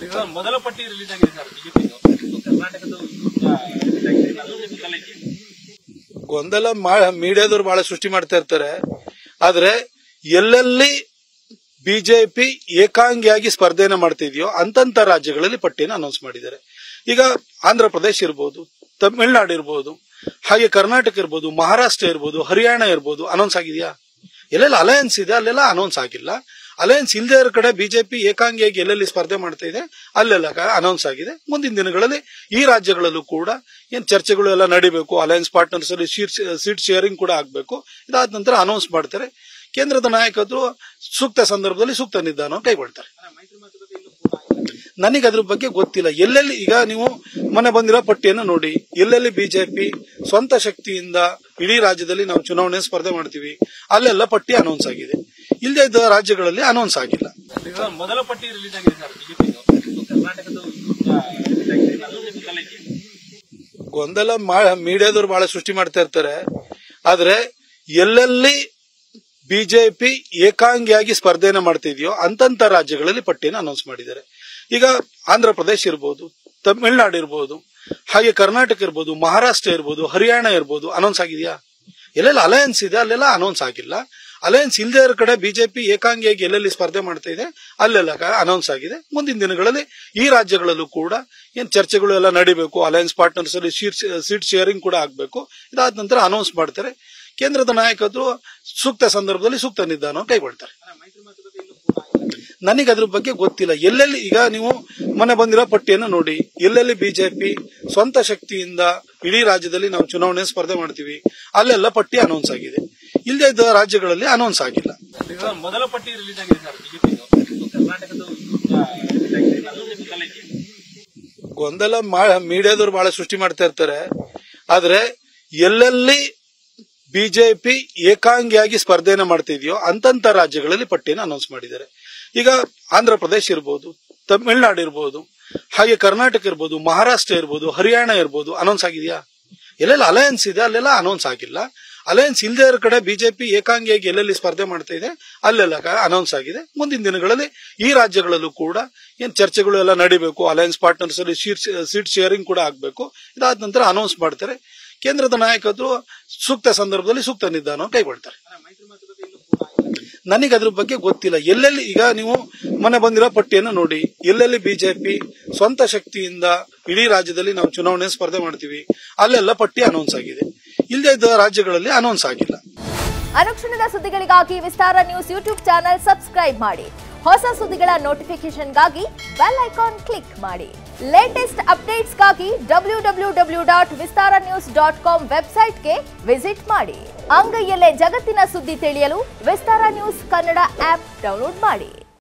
sir ಮೊದಲ ಪಟ್ಟಿ release ಆಗಿದೆ ಸರ್ ಬಿಜೆಪಿ ಕರ್ನಾಟಕದ ಗೊಂದಲ ಗೊಂದಲ ಮೀಡಿಯಾದವ್ರು ಬಹಳ ಸೃಷ್ಟಿ ಮಾಡ್ತಾ ಇರ್ತಾರೆ ಆದ್ರೆ ಎಲ್ಲೆಲ್ಲಿ ಬಿಜೆಪಿ ಏಕಾಂಗಿಯಾಗಿ ಸ್ಪರ್ಧೆನ ಮಾಡ್ತಿದ್ಯೋ ಅಂತಂತ ರಾಜ್ಯಗಳಲ್ಲಿ ಪಟ್ಟಿನ ಅನೌನ್ಸ್ ಮಾಡಿದ್ದಾರೆ ಈಗ ಆಂಧ್ರ ಪ್ರದೇಶ ಇರ್ಬೋದು ತಮಿಳುನಾಡು ಇರ್ಬೋದು ಹಾಗೆ ಕರ್ನಾಟಕ ಇರ್ಬೋದು ಮಹಾರಾಷ್ಟ್ರ ಇರ್ಬೋದು ಹರಿಯಾಣ ಇರ್ಬೋದು ಅನೌನ್ಸ್ ಆಗಿದೆಯಾ ಎಲ್ಲೆಲ್ಲ ಅಲಯನ್ಸ್ ಇದೆ ಅಲ್ಲೆಲ್ಲ ಅನೌನ್ಸ್ ಆಗಿಲ್ಲ ಅಲಯನ್ಸ್ ಇಲ್ಲದೆ ಇರೋ ಕಡೆ ಬಿಜೆಪಿ ಏಕಾಂಗಿಯಾಗಿ ಎಲ್ಲೆಲ್ಲಿ ಸ್ಪರ್ಧೆ ಮಾಡ್ತಾ ಇದೆ ಅಲ್ಲೆಲ್ಲ ಅನೌನ್ಸ್ ಆಗಿದೆ ಮುಂದಿನ ದಿನಗಳಲ್ಲಿ ಈ ರಾಜ್ಯಗಳಲ್ಲೂ ಕೂಡ ಏನ್ ಚರ್ಚೆಗಳು ಎಲ್ಲ ನಡಿಬೇಕು ಅಲಯನ್ಸ್ ಪಾರ್ಟ್ನರ್ಸ್ ಅಲ್ಲಿ ಸೀಟ್ ಶೇರಿಂಗ್ ಕೂಡ ಆಗ್ಬೇಕು ಇದಾದ ನಂತರ ಅನೌನ್ಸ್ ಮಾಡ್ತಾರೆ ಕೇಂದ್ರದ ನಾಯಕರು ಸೂಕ್ತ ಸಂದರ್ಭದಲ್ಲಿ ಸೂಕ್ತ ನಿರ್ಧಾರ ಕೈಗೊಳ್ತಾರೆ ನನಗೆ ಅದ್ರ ಬಗ್ಗೆ ಗೊತ್ತಿಲ್ಲ ಎಲ್ಲೆಲ್ಲಿ ಈಗ ನೀವು ಮೊನ್ನೆ ಬಂದಿರೋ ಪಟ್ಟಿಯನ್ನು ನೋಡಿ ಎಲ್ಲೆಲ್ಲಿ ಬಿಜೆಪಿ ಸ್ವಂತ ಶಕ್ತಿಯಿಂದ ಇಡೀ ರಾಜ್ಯದಲ್ಲಿ ನಾವು ಚುನಾವಣೆ ಸ್ಪರ್ಧೆ ಮಾಡ್ತೀವಿ ಅಲ್ಲೆಲ್ಲ ಪಟ್ಟಿ ಅನೌನ್ಸ್ ಆಗಿದೆ ಇಲ್ಲದೆ ಇದ್ದ ರಾಜ್ಯಗಳಲ್ಲಿ ಅನೌನ್ಸ್ ಆಗಿಲ್ಲ ಸರ್ ಮೊದಲ ಪಟ್ಟಿ ರಿಲೀಸ್ ಆಗಿದೆ ಸರ್ ಬಿಜೆಪಿ ಕರ್ನಾಟಕದ ಗೊಂದಲ ಗೊಂದಲ ಮೀಡಿಯಾದವ್ರು ಬಹಳ ಸೃಷ್ಟಿ ಮಾಡ್ತಾ ಇರ್ತಾರೆ ಆದ್ರೆ ಎಲ್ಲೆಲ್ಲಿ ಬಿಜೆಪಿ ಏಕಾಂಗಿಯಾಗಿ ಸ್ಪರ್ಧೆನ ಮಾಡ್ತಿದ್ಯೋ ಅಂತಂತ ರಾಜ್ಯಗಳಲ್ಲಿ ಪಟ್ಟಿನ ಅನೌನ್ಸ್ ಮಾಡಿದ್ದಾರೆ ಈಗ ಆಂಧ್ರ ಪ್ರದೇಶ ಇರ್ಬೋದು ತಮಿಳುನಾಡು ಇರ್ಬೋದು ಹಾಗೆ ಕರ್ನಾಟಕ ಇರ್ಬೋದು ಮಹಾರಾಷ್ಟ್ರ ಇರ್ಬೋದು ಹರಿಯಾಣ ಇರ್ಬೋದು ಅನೌನ್ಸ್ ಆಗಿದೆಯಾ ಎಲ್ಲೆಲ್ಲ ಅಲಯನ್ಸ್ ಇದೆ ಅಲ್ಲೆಲ್ಲ ಅನೌನ್ಸ್ ಆಗಿಲ್ಲ ಅಲಯನ್ಸ್ ಇಲ್ಲದೆ ಇರೋ ಕಡೆ ಬಿಜೆಪಿ ಏಕಾಂಗಿಯಾಗಿ ಎಲ್ಲೆಲ್ಲಿ ಸ್ಪರ್ಧೆ ಮಾಡ್ತಾ ಇದೆ ಅಲ್ಲೆಲ್ಲ ಅನೌನ್ಸ್ ಆಗಿದೆ ಮುಂದಿನ ದಿನಗಳಲ್ಲಿ ಈ ರಾಜ್ಯಗಳಲ್ಲೂ ಕೂಡ ಏನ್ ಚರ್ಚೆಗಳು ಎಲ್ಲ ನಡಿಬೇಕು ಅಲಯನ್ಸ್ ಪಾರ್ಟ್ನರ್ಸ್ ಅಲ್ಲಿ ಸೀಟ್ ಶೇರಿಂಗ್ ಕೂಡ ಆಗ್ಬೇಕು ಇದಾದ ನಂತರ ಅನೌನ್ಸ್ ಮಾಡ್ತಾರೆ ಕೇಂದ್ರದ ನಾಯಕರು ಸೂಕ್ತ ಸಂದರ್ಭದಲ್ಲಿ ಸೂಕ್ತ ನಿರ್ಧಾರ ಕೈಗೊಳ್ತಾರೆ ನನಗೆ ಅದ್ರ ಬಗ್ಗೆ ಗೊತ್ತಿಲ್ಲ ಎಲ್ಲೆಲ್ಲಿ ಈಗ ನೀವು ಮೊನ್ನೆ ಬಂದಿರೋ ಪಟ್ಟಿಯನ್ನು ನೋಡಿ ಎಲ್ಲೆಲ್ಲಿ ಬಿಜೆಪಿ ಸ್ವಂತ ಶಕ್ತಿಯಿಂದ ಇಡೀ ರಾಜ್ಯದಲ್ಲಿ ನಾವು ಚುನಾವಣೆ ಸ್ಪರ್ಧೆ ಮಾಡ್ತೀವಿ ಅಲ್ಲೆಲ್ಲ ಪಟ್ಟಿ ಅನೌನ್ಸ್ ಆಗಿದೆ ಇಲ್ಲದೆ ಇದ್ದ ರಾಜ್ಯಗಳಲ್ಲಿ ಅನೌನ್ಸ್ ಆಗಿಲ್ಲ ಸರ್ ಮೊದಲ ಪಟ್ಟಿ ರಿಲೀಸ್ ಆಗಿದೆ ಸರ್ ಬಿಜೆಪಿ ಕರ್ನಾಟಕದ ಗೊಂದಲ ಗೊಂದಲ ಮೀಡಿಯಾದವ್ರು ಬಹಳ ಸೃಷ್ಟಿ ಮಾಡ್ತಾ ಇರ್ತಾರೆ ಆದ್ರೆ ಎಲ್ಲೆಲ್ಲಿ ಬಿಜೆಪಿ ಏಕಾಂಗಿಯಾಗಿ ಸ್ಪರ್ಧೆನ ಮಾಡ್ತಿದ್ಯೋ ಅಂತಂತ ರಾಜ್ಯಗಳಲ್ಲಿ ಪಟ್ಟಿನ ಅನೌನ್ಸ್ ಮಾಡಿದ್ದಾರೆ ಈಗ ಆಂಧ್ರ ಪ್ರದೇಶ ಇರ್ಬೋದು ತಮಿಳುನಾಡು ಇರ್ಬೋದು ಹಾಗೆ ಕರ್ನಾಟಕ ಇರ್ಬೋದು ಮಹಾರಾಷ್ಟ್ರ ಇರ್ಬೋದು ಹರಿಯಾಣ ಇರ್ಬೋದು ಅನೌನ್ಸ್ ಆಗಿದೆಯಾ ಎಲ್ಲೆಲ್ಲ ಅಲಯನ್ಸ್ ಇದೆ ಅಲ್ಲೆಲ್ಲ ಅನೌನ್ಸ್ ಆಗಿಲ್ಲ ಅಲಯನ್ಸ್ ಇಲ್ಲದೆ ಇರೋ ಕಡೆ ಬಿಜೆಪಿ ಏಕಾಂಗಿಯಾಗಿ ಎಲ್ಲೆಲ್ಲಿ ಸ್ಪರ್ಧೆ ಮಾಡ್ತಾ ಇದೆ ಅಲ್ಲೆಲ್ಲ ಅನೌನ್ಸ್ ಆಗಿದೆ ಮುಂದಿನ ದಿನಗಳಲ್ಲಿ ಈ ರಾಜ್ಯಗಳಲ್ಲೂ ಕೂಡ ಏನ್ ಚರ್ಚೆಗಳು ಎಲ್ಲ ನಡಿಬೇಕು ಅಲಯನ್ಸ್ ಪಾರ್ಟ್ನರ್ಸ್ ಅಲ್ಲಿ ಸೀಟ್ ಶೇರಿಂಗ್ ಕೂಡ ಆಗ್ಬೇಕು ಇದಾದ ನಂತರ ಅನೌನ್ಸ್ ಮಾಡ್ತಾರೆ ಕೇಂದ್ರದ ನಾಯಕರು ಸೂಕ್ತ ಸಂದರ್ಭದಲ್ಲಿ ಸೂಕ್ತ ನಿರ್ಧಾರ ಕೈಗೊಳ್ತಾರೆ ನನಗೆ ಅದ್ರ ಬಗ್ಗೆ ಗೊತ್ತಿಲ್ಲ ಎಲ್ಲೆಲ್ಲಿ ಈಗ ನೀವು ಮೊನ್ನೆ ಬಂದಿರೋ ಪಟ್ಟಿಯನ್ನು ನೋಡಿ ಎಲ್ಲೆಲ್ಲಿ ಬಿಜೆಪಿ ಸ್ವಂತ ಶಕ್ತಿಯಿಂದ ಇಡೀ ರಾಜ್ಯದಲ್ಲಿ ನಾವು ಚುನಾವಣೆ ಸ್ಪರ್ಧೆ ಮಾಡ್ತೀವಿ ಅಲ್ಲೆಲ್ಲ ಪಟ್ಟಿ ಅನೌನ್ಸ್ ಆಗಿದೆ ಇಲ್ಲದೆ ಇದ್ದ ರಾಜ್ಯಗಳಲ್ಲಿ ಅನೌನ್ಸ್ ಆಗಿಲ್ಲ ಅನುಕ್ಷಣದ ಸುದ್ದಿಗಳಿಗಾಗಿ Vistara news YouTube channel subscribe ಮಾಡಿ ಹೊಸ ಸುದ್ದಿಗಳ ನೋಟಿಫಿಕೇಶನ್ಗಾಗಿ ಬೆಲ್ ಐಕಾನ್ ಕ್ಲಿಕ್ ಮಾಡಿ ಲೇಟೆಸ್ಟ್ ಅಪ್ಡೇಟ್ಸ್ಗಾಗಿ W W W dot Vistara news dot com ವೆಬ್ಸೈಟ್ಗೆ ವಿಸಿಟ್ ಮಾಡಿ ಅಂಗೈಯಲ್ಲೇ ಜಗತ್ತಿನ ಸುದ್ದಿ ತಿಳಿಯಲು Vistara news Kannada app download ಮಾಡಿ